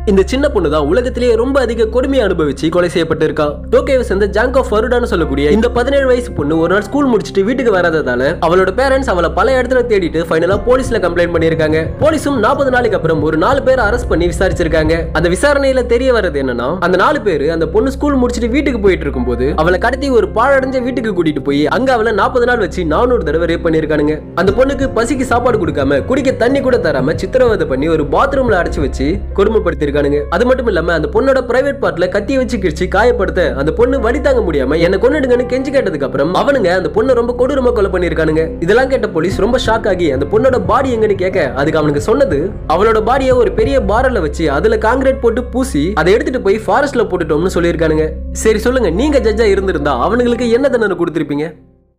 இந்த சின்ன பொண்ணு தான் உலகத்திலேயே ரொம்ப அதிக கொடுமையை அனுபவிச்சு கொலை செய்யப்பட்டிருக்கா டோக்கியோவை சேர்ந்த ஜாங்க் ஆஃப் ஃபருடான்னு சொல்லக்கூடிய இந்த பதினேழு வயசு பொண்ணு ஒரு நாள் ஸ்கூல் முடிச்சுட்டு வீட்டுக்கு வராததால அவளோட பேரண்ட்ஸ் அவளை பல இடத்துல தேடிட்டு ஃபைனலா போலீஸ்ல கம்ப்ளைண்ட் பண்ணிருக்காங்க போலீஸும் நாற்பது நாளைக்கு அப்புறம் ஒரு நாலு பேர் அரெஸ்ட் பண்ணி விசாரிச்சிருக்காங்க அந்த விசாரணையில தெரிய வர்றது என்னன்னா அந்த நாலு பேர் அந்த பொண்ணு ஸ்கூல் முடிச்சுட்டு வீட்டுக்கு போயிட்டு இருக்கும்போது அவளை கடத்தி ஒரு பாழடைஞ்ச வீட்டுக்கு கூட்டிட்டு போய் அங்க அவளை நாற்பது நாள் வச்சு நானூறு தடவை ரேப் பண்ணிருக்கானுங்க அந்த பொண்ணுக்கு பசிக்கு சாப்பாடு கொடுக்காம குடிக்க தண்ணி கூட தராம சித்திரவதை பண்ணி ஒரு பாத்ரூம்ல அடைச்சு வச்சு கொடுமைப்படுத்திருக்கானுங்க அது மட்டும் இல்லாம அந்த பொண்ணோட பிரைவேட் பார்ட்ல கத்திய வச்சு கிழிச்சு காயப்படுத்த அந்த பொண்ணு வலி தாங்க முடியாம என்ன கொன்னுடுங்கன்னு கெஞ்சி கேட்டதுக்கு அப்புறம் அவனுங்க அந்த பொண்ணை ரொம்ப கொடூரமா கொலை பண்ணிருக்கானுங்க இதெல்லாம் கேட்ட போலீஸ் ரொம்ப ஷாக் ஆகி அந்த பொண்ணோட பாடி எங்கன்னு கேட்க அதுக்கு அவனுக்கு சொன்னது அவளோட பாடியை ஒரு பெரிய பாரல்ல வச்சு அதுல காங்கிரீட் போட்டு பூசி அதை எடுத்துட்டு போய் ஃபாரஸ்ட்ல போட்டுட்டோம்னு சொல்லியிருக்கானுங்க சரி சொல்லுங்க நீங்க ஜட்ஜா இருந்திருந்தா அவனுங்களுக்கு என்ன தண்டனை கொடுத்திருப்பீங்க